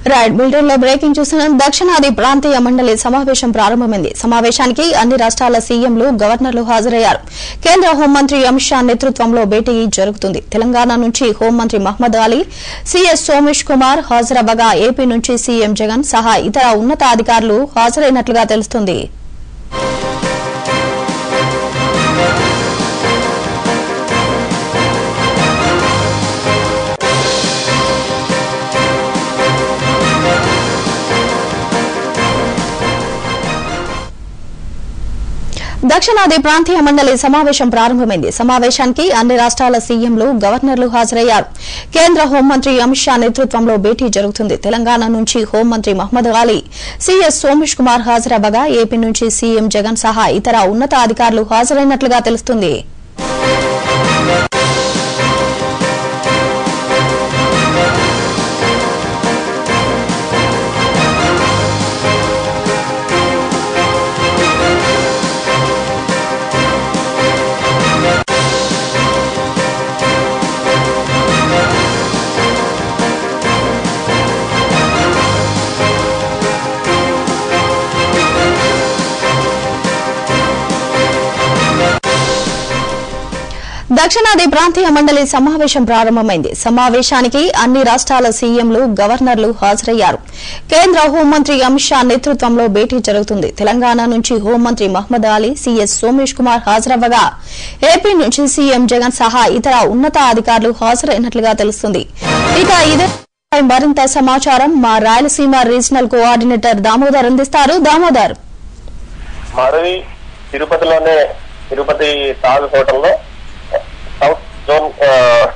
Right bulletin లో breaking చూస్తున్నాం దక్షిణాది ప్రాంతీయ మండలి సమావేశం ప్రారంభమైంది సమావేశానికి అన్ని రాష్ట్రాల సీఎంలు గవర్నర్లు హాజరయ్యారు కేంద్ర హోంమంత్రి అమిత్ షా నేతృత్వంలో భేటీ జరుగుతుంది తెలంగాణ నుంచి హోంమంత్రి మహ్మద్ అలీ సీఎస్ సోమేష్ కుమార్ హాజరవ్వగా ఏపీ నుంచి సీఎం జగన్ సహా ఇతర ఉన్నతాధికారులు హాజరైనట్లుగా తెలుస్తుంది దక్షిణాది ప్రాంతీయ మండలి సమావేశం ప్రారంభమైంది సమావేశానికి అన్ని రాష్ట్రాల సీఎంలు గవర్నర్లు హాజరయ్యారు కేంద్ర హోంమంత్రి అమిత్ షా నేతృత్వంలో భేటీ జరుగుతుంది తెలంగాణ నుంచి హోంమంత్రి మహ్మద్ అలీ సీఎస్ సోమేష్ కుమార్ హాజరవ్వగా ఏపీ నుంచి సీఎం జగన్ సహా ఇతర ఉన్నతాధికారులు హాజరైనట్లుగా తెలుస్తుంది దక్షిణాది ప్రాంతీయ మండలి సమావేశం ప్రారంభమైంది సమావేశానికి అన్ని రాష్ట్రాల సీఎంలు గవర్నర్లు హాజరయ్యారు కేంద్ర హోంమంత్రి అమిత్ షా నేతృత్వంలో భేటీ జరుగుతుంది తెలంగాణ నుంచి హోంమంత్రి మహ్మద్ అలీ సీఎస్ సోమేష్ కుమార్ హాజరవ్వగా ఏపీ నుంచి సీఎం జగన్ సహా ఇతర ఉన్నతాధికారులు హాజరైనట్లుగా తెలుస్తుంది ఇక ఇదే మరింత సమాచారం మా రాయలసీమ రీజనల్ కోఆర్డినేటర్ దామోదర్ అందిస్తారు దామోదర్ మాధవి తిరుపతిలోనే తిరుపతి తాజ్ హోటల్లో సౌత్ జోన్ ఆ,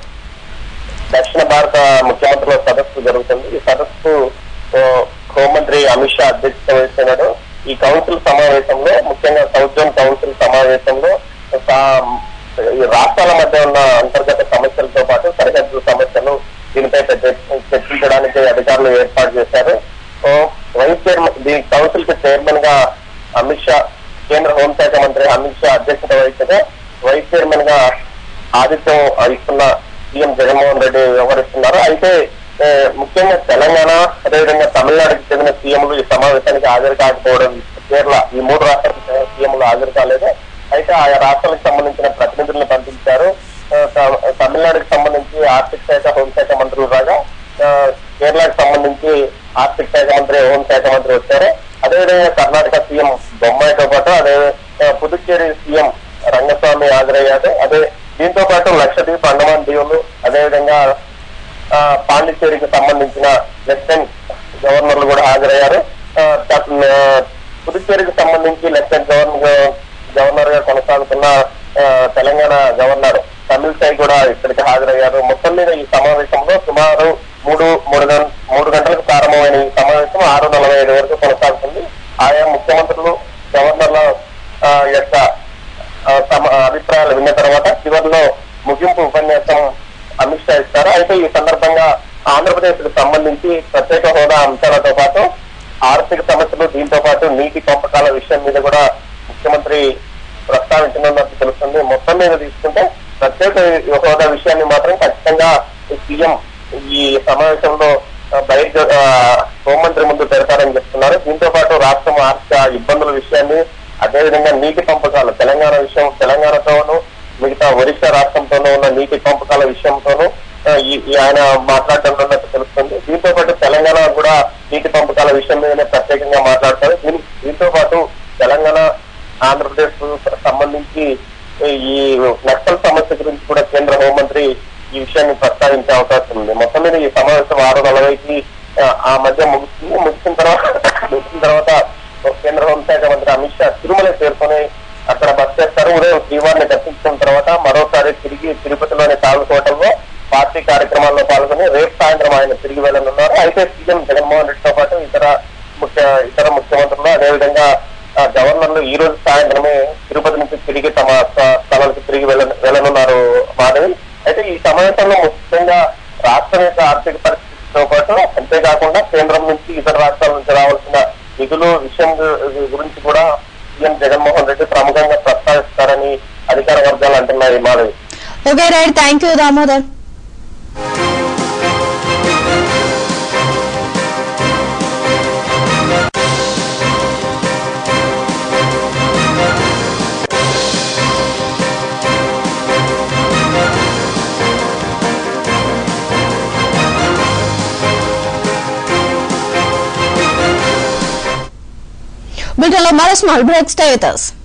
దక్షిణ భారత ముఖ్యమంత్రుల సదస్సు జరుగుతుంది ఈ సదస్సు ఆ, హోంమంత్రి అమిత్ షా అధ్యక్షత వహిస్తున్నాడు ఈ కౌన్సిల్ సమావేశంలో ముఖ్యంగా సౌత్ జోన్ కౌన్సిల్ సమావేశంలో సా- ఈ రాష్ట్రాల మధ్య ఉన్న అంతర్గత సమస్యలతో పాటు సరిహద్దు సమస్యలు దీనిపై చర్చ- చర్చించడానికి అధికారులు ఏర్పాటు చేశారు ఓ, వైస్ చైర్మన్ ఈ కౌన్సిల్ కి చైర్మన్ గా అమిత్ షా కేంద్ర హోంశాఖ మంత్రి అమిత్ షా అధ్యక్షత వహించగా వైస్ చైర్మన్ గా ఆదిత్యం ఇస్తున్న సీఎం జగన్మోహన్ రెడ్డి వ్యవహరిస్తున్నారు అయితే ఏ, ముఖ్యంగా తెలంగాణ అదేవిధంగా తమిళనాడుకి చెందిన సీఎంలు ఈ సమావేశానికి హాజరు కాకపోవడం కేరళ ఈ మూడు రాష్ట్రాలకు చెందిన సీఎంలు హాజరు కాలేదు అయితే ఆయా రాష్ట్రాలకు సంబంధించిన ప్రతినిధులను పంపించారు ఆ, త- తమిళనాడుకి సంబంధించి ఆర్థిక శాఖ హోంశాఖ మంత్రులు రాగా ఆ, కేరళకు సంబంధించి ఆర్థిక శాఖ మంత్రి హోంశాఖ మంత్రి వచ్చారు అదేవిధంగా కర్ణాటక సీఎం బొమ్మాయితో పాటు అదే ఆ, పుదుచ్చేరి సీఎం రంగస్వామి హాజరయ్యారు అదే దీంతో పాటు లక్షద్వీప్ అండమాన్ దీవులు అదేవిధంగా ఆ, పాండిచ్చేరికి సంబంధించిన లెఫ్టినెంట్ గవర్నర్లు కూడా హాజరయ్యారు ఆ, త- ఆ, పుదుచ్చేరికి సంబంధించి లెఫ్టినెంట్ గవర్నర్ గవర్నర్ గా కొనసాగుతున్న ఆ, తెలంగాణ గవర్నర్ తమిళ సై కూడా ఇక్కడికి హాజరయ్యారు మొత్తం మీద ఈ సమావేశంలో సుమారు మూడు మూడు గం- మూడు గంటలకు ప్రారంభమైన ఈ సమావేశం ఆరు నలభై ఐదు వరకు కొనసాగుతుంది ఆయా ముఖ్యమంత్రులు గవర్నర్ల ఆ, యొక్క ఆ, తమ అభిప్రాయాలు విన్న తర్వాత చివరిలో ముగింపు ఉపన్యాసం అమిత్ షా ఇస్తారు అయితే ఈ సందర్భంగా ఆంధ్రప్రదేశ్ కు సంబంధించి ప్రత్యేక హోదా అంశాలతో పాటు ఆర్థిక సమస్యలు దీంతో పాటు నీటి పంపకాల విషయం మీద కూడా ముఖ్యమంత్రి ప్రస్తావించనున్నట్టు తెలుస్తుంది మొత్తం మీద తీసుకుంటే ప్రత్యేక హోదా విషయాన్ని మాత్రం ఖచ్చితంగా సీఎం ఈ సమావేశంలో ఆ, బయట ఆ, హోంమంత్రి ముందు పెడతారని చెప్తున్నారు దీంతో పాటు రాష్ట్రం ఆర్థిక ఇబ్బందుల విషయాన్ని అదేవిధంగా నీటి పంపకాలు తెలంగాణ విషయం తెలంగాణతోనూ మిగతా ఒరిస్సా రాష్ట్రంతోనూ ఉన్న నీటి పంపకాల విషయంతోనూ ఆ, ఈ- ఈ ఆయన మాట్లాడనున్నట్టు తెలుస్తుంది దీంతో పాటు తెలంగాణ కూడా నీటి పంపకాల విషయం మీదనే ప్రత్యేకంగా మాట్లాడతారు దీని దీంతో పాటు తెలంగాణ ఆంధ్రప్రదేశ్ కు సంబంధించి ఈ నక్సల్ సమస్య గురించి కూడా కేంద్ర హోంమంత్రి ఈ విషయాన్ని ప్రస్తావించే అవకాశం ఉంది మొత్తం మీద ఈ సమావేశం ఆరు నలభైకి ఆ, ఆ మధ్య ముగుస్తుంది ముగిసిన తర్వాత ముగిసిన తర్వాత కేంద్ర హోంశాఖ మంత్రి అమిత్ షా తిరుమల చేరుకొని అక్కడ బస్ చేస్తారు ఉదయం శ్రీవారిని దర్శించుకున్న తర్వాత మరోసారి తిరిగి తిరుపతిలోని తాగు హోటల్లో పార్టీ కార్యక్రమాల్లో పాల్గొని రేపు సాయంత్రం ఆయన తిరిగి వెళ్ళనున్నారు అయితే సీఎం జగన్మోహన్ రెడ్డితో పాటు ఇతర ముఖ్య ఇతర ముఖ్యమంత్రులు అదేవిధంగా ఆ, గవర్నర్లు ఈ రోజు సాయంత్రమే తిరుపతి నుంచి తిరిగి తమ స్వ- స్థలాలకు తిరిగి వెళ్ళ వెళ్ళనున్నారు మాధవి అయితే ఈ సమావేశంలో ముఖ్యంగా రాష్ట్రం యొక్క ఆర్థిక పరిస్థితితో పాటు అంతేకాకుండా కేంద్రం నుంచి ఇతర రాష్ట్రాల నుంచి రావాల్సిన నిధులు విషయం గు- గురించి కూడా సీఎం జగన్మోహన్ రెడ్డి ప్రముఖంగా ప్రస్తావిస్తారని అధికార వర్గాలు అంటున్నాయి Madhavi okay right thank you Damodar bulletin లో మరో small break stay with us.